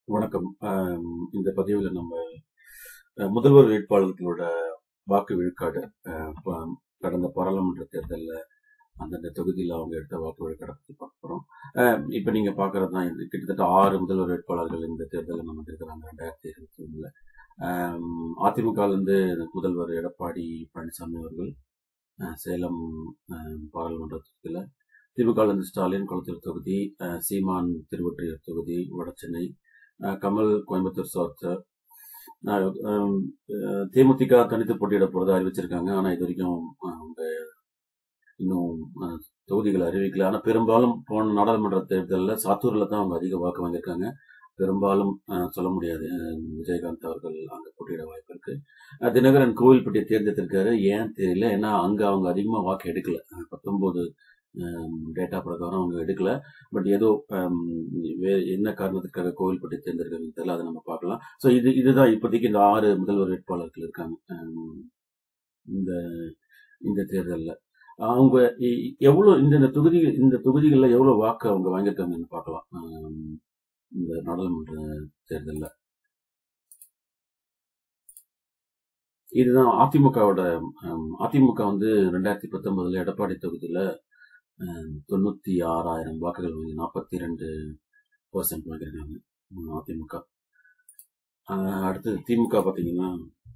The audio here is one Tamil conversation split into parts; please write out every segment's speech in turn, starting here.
வணக்கம் ஆம், இந்த பதிவில் நம்ம அஹ், முதல்வர் வேட்பாளர்களோட வாக்கு விழுக்காடு அஹ், ப- கடந்த பாராளுமன்ற தேர்தலில் அந்தந்த தொகுதியில் அவங்க எடுத்த வாக்கு விழுக்காடை பற்றி பார்க்க போகிறோம் இப்போ நீங்கள் பார்க்குறது தான் இது கிட்டத்தட்ட ஆறு முதல்வர் வேட்பாளர்கள் இந்த தேர்தலில் நமக்கு இருக்கிறாங்க ரெண்டாயிரத்தி இருபத்தி ஒன்றில் அதிமுகலேருந்து முதல்வர் எடப்பாடி பழனிசாமி அவர்கள் அஹ், சேலம் அஹ், பாராளுமன்ற தொகுதியில் திமுகலேருந்து ஸ்டாலின் குளத்தூர் தொகுதி அஹ், சீமான் திருவொற்றியூர் தொகுதி வடசென்னை அஹ், கமல் கோயம்புத்தூர் சவுத்து அஹ், அஹ், அஹ், தேமுதிக தனித்து போட்டியிட போறதா அறிவிச்சிருக்காங்க ஆனா இது வரைக்கும் அஹ், அவங்க இன்னும் அஹ், தொகுதிகளை அறிவிக்கல ஆனா பெரும்பாலும் போன நாடாளுமன்ற தேர்தலில் சாத்தூர்ல தான் அவங்க அதிக வாக்கு வாங்கியிருக்காங்க பெரும்பாலும் அஹ், சொல்ல முடியாது அஹ், விஜயகாந்த் அவர்கள் அங்க போட்டியிட வாய்ப்பு இருக்கு அஹ், தினகரன் கோவில்பட்டியை தேர்ந்தெடுத்திருக்காரு ஏன் தெரியல ஏன்னா அங்க அவங்க அதிகமா வாக்கு எடுக்கல அஹ், பத்தொன்பது டேட்டா பிரகாரம் அவங்க எடுக்கல பட் ஏதோ ஹம், வே- என்ன காரணத்துக்காக கோவில்பட்டி தேர்ந்தெடுக்கிறது தெரியல அதை நம்ம பார்க்கலாம் ஸோ இது இதுதான் இப்போதைக்கு இந்த ஆறு முதல்வர் வேட்பாளர்கள் இருக்காங்க ஹம், இந்த இந்த தேர்தலில் அவங்க எ- எவ்வளோ இந்த இந்த தொகுதி இந்த தொகுதிகளில் எவ்வளோ வாக்கு அவங்க வாங்கியிருக்காங்கன்னு பார்க்கலாம் ஹம், இந்த நாடாளுமன்ற தேர்தலில் இதுதான் அதிமுகவோட ஹம், அதிமுக வந்து ரெண்டாயிரத்தி பத்தொன்பதுல எடப்பாடி தொகுதியில் தொண்ணூற்றி ஆறாயிரம் வாக்குகள் வாங்கி நாற்பத்தி ரெண்டு பர்சன்ட் வாங்கியிருக்காங்க ஹம், அதிமுக ஆஹ் அடுத்து திமுக பார்த்தீங்கன்னா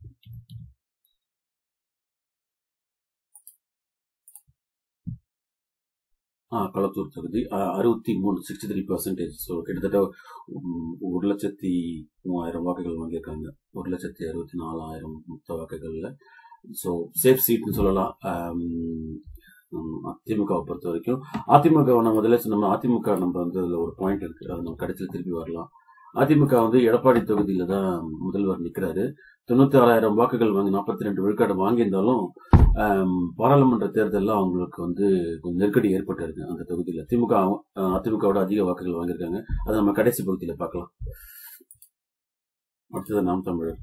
ஆ, களத்தூர் தொகுதி அறுபத்தி மூணு சிக்ஸ்டி த்ரீ பர்சன்டேஜ் ஸோ கிட்டத்தட்ட உம், ஒரு லட்சத்தி மூவாயிரம் வாக்குகள் வாங்கியிருக்காங்க ஒரு லட்சத்தி அறுபத்தி நாலாயிரம் மொத்த வாக்குகளில் ஸோ சேஃப் சீட்னு சொல்லலாம் ஆம், உம், அதிமுகவை பொறுத்த வரைக்கும் அதிமுக நம்ம முதல்ல சொன்ன அதிமுக நம்ம வந்து அதில் ஒரு பாயிண்ட் இருக்கு அது நம்ம கடைசியில் திருப்பி வரலாம் அதிமுக வந்து எடப்பாடி தொகுதியில தான் முதல்வர் நிற்கிறாரு தொண்ணூத்தி ஆறாயிரம் வாக்குகள் வாங்கி நாற்பத்தி ரெண்டு விழுக்காடு வாங்கியிருந்தாலும் ஆம், பாராளுமன்ற தேர்தலில் அவங்களுக்கு வந்து கொஞ்சம் நெருக்கடி ஏற்பட்டிருக்கு அந்த தொகுதியில் திமுக அஹ், அதிமுகவோட அதிக வாக்குகள் வாங்கியிருக்காங்க அதை நம்ம கடைசி பகுதியில் பார்க்கலாம் அடுத்தது நாம் தமிழர்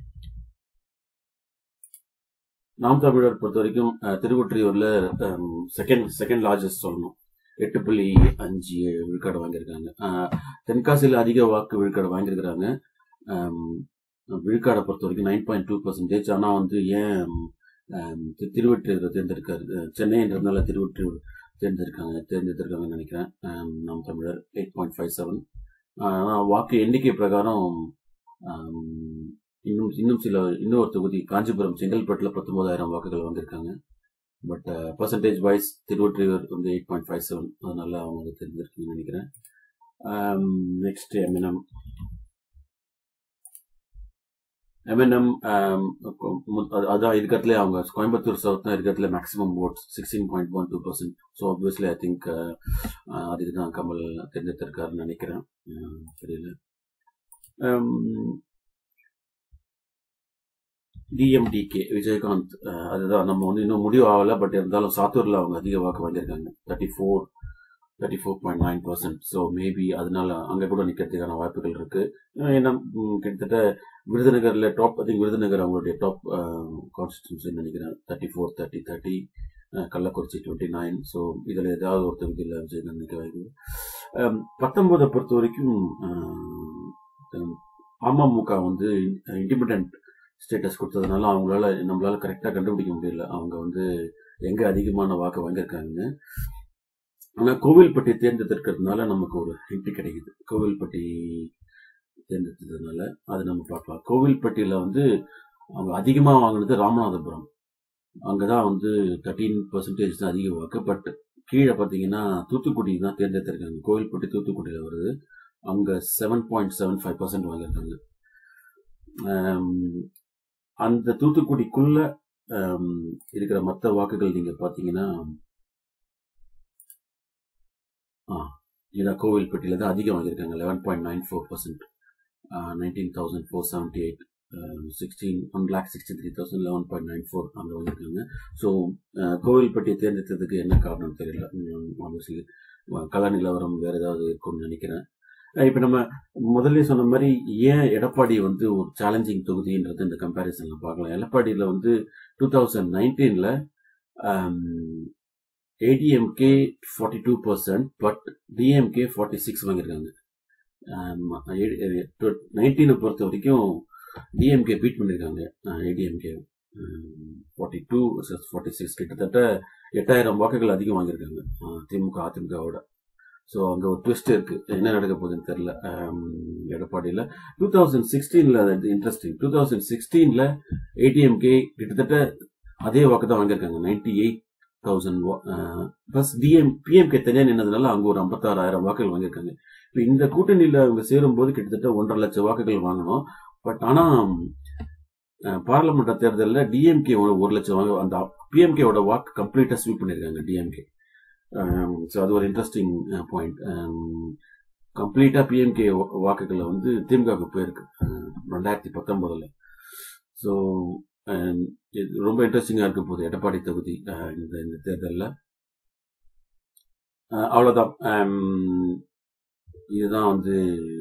நாம் தமிழர் பொறுத்த வரைக்கும் அஹ், திருவொற்றியூர்ல செகண்ட் செகண்ட் லார்ஜஸ்ட் சொல்லணும் எட்டு புள்ளி அஞ்சு ஏழு விழுக்காடு வாங்கியிருக்காங்க அஹ், தென்காசியில் அதிக வாக்கு விழுக்காடு வாங்கியிருக்கிறாங்க ஆம், விழுக்காடை பொறுத்த வரைக்கும் நைன் பாயிண்ட் டூ பர்சன்டேஜ் ஆனால் வந்து ஏன் ஆம், தி- திருவொற்றியூர் தேர்ந்தெடுக்காரு அஹ், சென்னைன்றதுனால திருவொற்றியூர் தேர்ந்தெடுக்காங்க தேர்ந்தெடுத்திருக்காங்கன்னு நினைக்கிறேன் ஆம், நாம் தமிழர் எயிட் பாயிண்ட் ஃபைவ் செவன் ஆனால் வாக்கு எண்ணிக்கை பிரகாரம் ஆம், இன்னும் இன்னும் சில இன்னொரு தொகுதி காஞ்சிபுரம் செங்கல்பட்டில் பத்தொன்பதாயிரம் வாக்குகள் வந்திருக்காங்க பட் பர்சன்டேஜ் வைஸ் திருவொற்றியூர் வந்து எயிட் பாயிண்ட் ஃபைவ் செவன் அதனால அவங்க வந்து தெரிஞ்சிருக்குன்னு நினைக்கிறேன் நெக்ஸ்ட் எம்என்எம் எம்என்எம் அதான் இருக்கிறதுல அவங்க கோயம்புத்தூர் சவுத் தான் இருக்கிறதுல maximum votes sixteen point one two percent so obviously I think அதுக்கு தான் கமல் தேர்ந்தெடுத்திருக்காருன்னு நினைக்கிறேன் அஹ், தெரியல டிஎம்டிகே விஜயகாந்த் அஹ், அதுதான் நம்ம வந்து இன்னும் முடிவு ஆகலை பட் இருந்தாலும் சாத்தூரில் அவங்க அதிக வாக்கு வாங்கியிருக்காங்க thirty four thirty four point nine percent so maybe அதனால அங்கே கூட நிற்கிறதுக்கான வாய்ப்புகள் இருக்கு அஹ் ஏன்னா ம், கிட்டத்தட்ட விருதுநகரில் டாப் ஐ திங்க் விருதுநகர் அவங்களுடைய டாப் கான்ஸ்டியூன்சின்னு நினைக்கிறேன் thirty four thirty thirty Kallakurichi twenty nine so இதில் ஏதாவது ஒரு தொகுதியில் விஜயகாந்த் நிற்க வாய்ப்பு பத்தொன்பதை பொறுத்த வரைக்கும் அஹ், அமமுக வந்து இண்டிபெண்ட் ஸ்டேட்டஸ் கொடுத்ததுனால அவங்களால நம்மளால கரெக்டாக கண்டுபிடிக்க முடியல அவங்க வந்து எங்கே அதிகமான வாக்கு வாங்கியிருக்காங்க ஆனால் கோவில்பட்டி தேர்ந்தெடுக்கிறதுனால நமக்கு ஒரு ஹிண்ட் கிடைக்குது கோவில்பட்டி தேர்ந்தெடுத்ததுனால அது நம்ம பார்க்கலாம் கோவில்பட்டியில் வந்து அவங்க அதிகமாக வாங்கினது ராமநாதபுரம் அங்கே தான் வந்து தேர்ட்டீன் பர்சன்டேஜ் தான் அதிக வாக்கு பட் கீழே பார்த்தீங்கன்னா தூத்துக்குடி தான் தேர்ந்தெடுத்திருக்காங்க கோவில்பட்டி தூத்துக்குடியில் வருது அவங்க seven point seven five percent வாங்கியிருக்காங்க ஆம், அந்த தூத்துக்குடிக்குள்ள ஆம், இருக்கிற மற்ற வாக்குகள் நீங்கள் பார்த்தீங்கன்னா ஆ இதான் கோவில்பட்டியில் தான் அதிகம் வாங்கியிருக்காங்க eleven point nine four percent nineteen thousand four seventy eight sixteen one lakh sixty three thousand eleven point nine four அங்கே வாங்கியிருக்காங்க ஸோ கோவில்பட்டியை தேர்ந்தெடுத்ததுக்கு என்ன காரணம் தெரியல ஆப்வியஸ்லி கல நிலவரம் வேறு ஏதாவது இருக்கும்னு நினைக்கிறேன் இப்போ நம்ம முதல்ல சொன்ன மாதிரி ஏன் எடப்பாடி வந்து ஒரு சேலஞ்சிங் தொகுதின்றது இந்த கம்பேரிசன்ல பார்க்கலாம் எடப்பாடியில் வந்து டூ தௌசண்ட் நைன்டீனில் ADMK forty two percent but DMK forty six வாங்கியிருக்காங்க நைன்டீனை பொறுத்த வரைக்கும் டிஎம்கே பீட் பண்ணியிருக்காங்க ADMK forty two forty six கிட்டத்தட்ட எட்டாயிரம் வாக்குகள் அதிகம் வாங்கியிருக்காங்க அஹ், திமுக அதிமுகவோட ஸோ அங்கே ஒரு ட்விஸ்ட் இருக்கு என்ன நடக்க போகுதுன்னு தெரில எடப்பாடியில் டூ தௌசண்ட் சிக்ஸ்டீனில் இன்ட்ரெஸ்டிங் டூ தௌசண்ட் சிக்ஸ்டீனில் ஏடிஎம்கே கிட்டத்தட்ட அதே வாக்கு தான் வாங்கியிருக்காங்க ninety eight thousand plus DM PMK தனியாக நின்னதுனால அங்கே ஒரு ஐம்பத்தாறாயிரம் வாக்குகள் வாங்கியிருக்காங்க இப்போ இந்த கூட்டணியில் அவங்க சேரும்போது கிட்டத்தட்ட ஒன்றரை லட்சம் வாக்குகள் வாங்கணும் பட் ஆனால் பாராளுமன்ற தேர்தலில் டிஎம்கே ஒரு லட்சம் வாங்க அந்த பிஎம்கேவோட வாக்கு கம்ப்ளீட்டாக ஸ்வீப் பண்ணியிருக்காங்க டிஎம்கே ஸோ அது ஒரு இன்ட்ரெஸ்டிங் பாயிண்ட் கம்ப்ளீட்டாக பிஎம்கே வாக்குகளை வந்து திமுகவுக்கு போயிருக்கு அஹ், ரெண்டாயிரத்தி பத்தொன்பதுல ஸோ இது ரொம்ப இன்ட்ரெஸ்டிங்காக இருக்க போகுது எடப்பாடி தொகுதி அஹ், இந்த இந்த தேர்தலில் அவ்வளோதான் அம், இதுதான் வந்து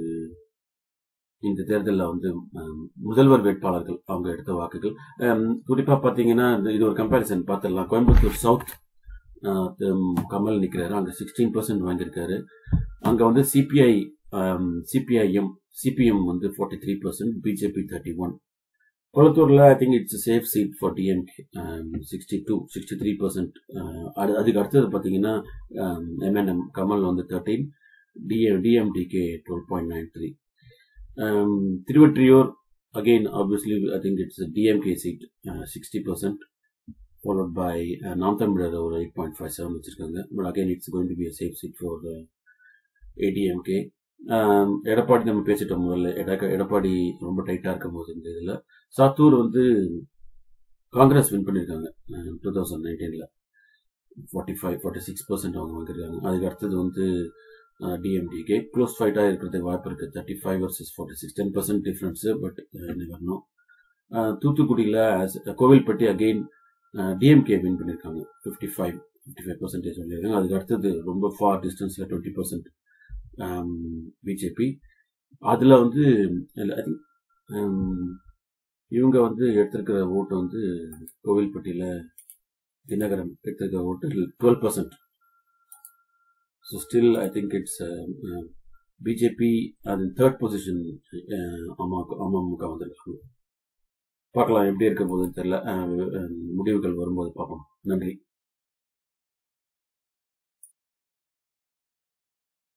இந்த தேர்தலில் வந்து அம், முதல்வர் வேட்பாளர்கள் அவங்க எடுத்த வாக்குகள் குறிப்பாக பார்த்தீங்கன்னா இந்த- இது ஒரு கம்பேரிசன் பார்த்துடலாம் கோயம்புத்தூர் சவுத் அஹ், திம் கமல் நிற்கிறாரு அங்கே சிக்ஸ்டீன் பர்சன்ட் வாங்கியிருக்காரு அங்கே வந்து சிபிஐ சிபிஐஎம் சிபிஎம் வந்து forty three percent BJP thirty one கொளத்தூரில் I think it's safe seat for DMK sixty two sixty three percent அதுக்கு அடுத்தது பார்த்தீங்கன்னா எம்என்எம் கமல் வந்து thirteen DM DMDK twelve point nine three Thiruvottiyur again obviously i think it's a dmk seat uh, 60% followed by uh, நாம் தமிழர் ஒரு 8.57 வச்சிருக்காங்க but again it's going to be a safe seat for the admk um, Edappadi நம்ம பேசிட்டோம் முதல்ல எடக்க- எடப்பாடி ரொம்ப டைட்டா இருக்கும் போது இந்த இதுல சாத்தூர் வந்து காங்கிரஸ் வின் பண்ணியிருக்காங்க டூ தௌசண்ட் நைன்டீன்ல forty five forty six percent அவங்க வாங்கியிருக்காங்க அதுக்கு அடுத்தது வந்து டிஎம்டிகே க்ளோஸ் ஃபைட்டாக இருக்கிறதுக்கு வாய்ப்பு இருக்கு thirty five versus forty six ten percent difference but வரணும் தூத்துக்குடியில் கோவில்பட்டி அகெயின் டிஎம்கே வின் பண்ணியிருக்காங்க fifty five fifty five percentage சொல்லியிருக்காங்க அதுக்கு அடுத்தது ரொம்ப ஃபார் டிஸ்டன்ஸில் டுவெண்ட்டி பர்சன்ட் பிஜேபி அதில் வந்து ஐ திங்க் இவங்க வந்து எடுத்திருக்கிற ஓட்டு வந்து கோவில்பட்டியில் தினகரன் எடுத்திருக்கிற ஓட்டு twelve percent so still I think it's BJP அது தேர்ட் பொசிஷன் அமமுக அமமுக வந்திருக்காங்க பார்க்கலாம் எப்படி இருக்க போகுதுன்னு தெரியல அஹ், அஹ், முடிவுகள் வரும்போது பார்ப்போம் நன்றி